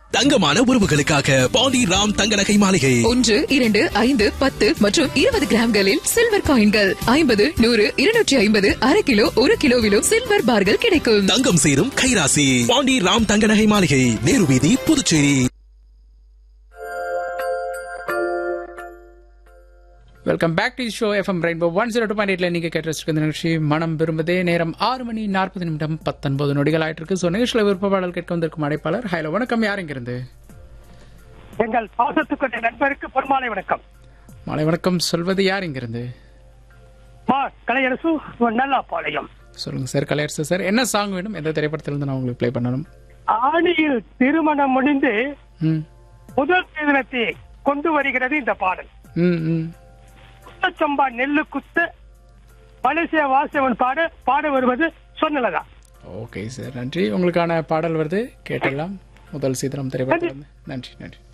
தங்கமான உறவுகளுக்காக பாண்டி ராம் தங்க நகை மாளிகை ஒன்று இரண்டு ஐந்து பத்து மற்றும் இருபது கிராம்களில் சில்வர் காயின்கள் ஐம்பது நூறு இருநூற்றி ஐம்பது அரை கிலோ ஒரு கிலோவிலும் சில்வர் பார்கள் கிடைக்கும் தங்கம் சேரும் கைராசி பாண்டி ராம் தங்க நகை மாளிகை நேரு வீதி Puducherry welcome back to show FM rainbow one zero two point எயிட்ல நீங்க கேட்டு இந்த நிகழ்ச்சி மனம் விரும்புதே நேரம் ஆறு மணி நாற்பது நிமிடம் பத்தொன்பது நொடிகள் ஆயிட்டு இருக்கு ஸோ நிகழ்ச்சியில் விருப்ப பாடல் கேட்க வந்திருக்கும் அழைப்பாளர் ஹலோ வணக்கம் யார் இங்கிருந்து எங்கள் பாசத்துக்குரிய நண்பருக்கு பொன்மாலை வணக்கம் மாலை வணக்கம் சொல்வது யார் இங்கிருந்து மா கலையரசு நல்லா பாளையம் சொல்லுங்க சார் கலையரசு சார் என்ன சாங் வேணும் எந்த திரைப்படத்திலிருந்து நான் உங்களுக்கு ப்ளே பண்ணணும் ஆணியில் திருமணம் முடிந்து ம் முதல் தினத்தை கொண்டு வருகிறது இந்த பாடல் ம் ம் குத்தச்சம்பா நெல்லு குத்த மலேசியா வாசவன் பாட பாட வருவது சொன்னலதா ஓகே சார் நன்றி உங்களுக்கான பாடல் வருது கேட்டெல்லாம் முதல் சீதனம் திரைப்படத்திலிருந்து நன்றி நன்றி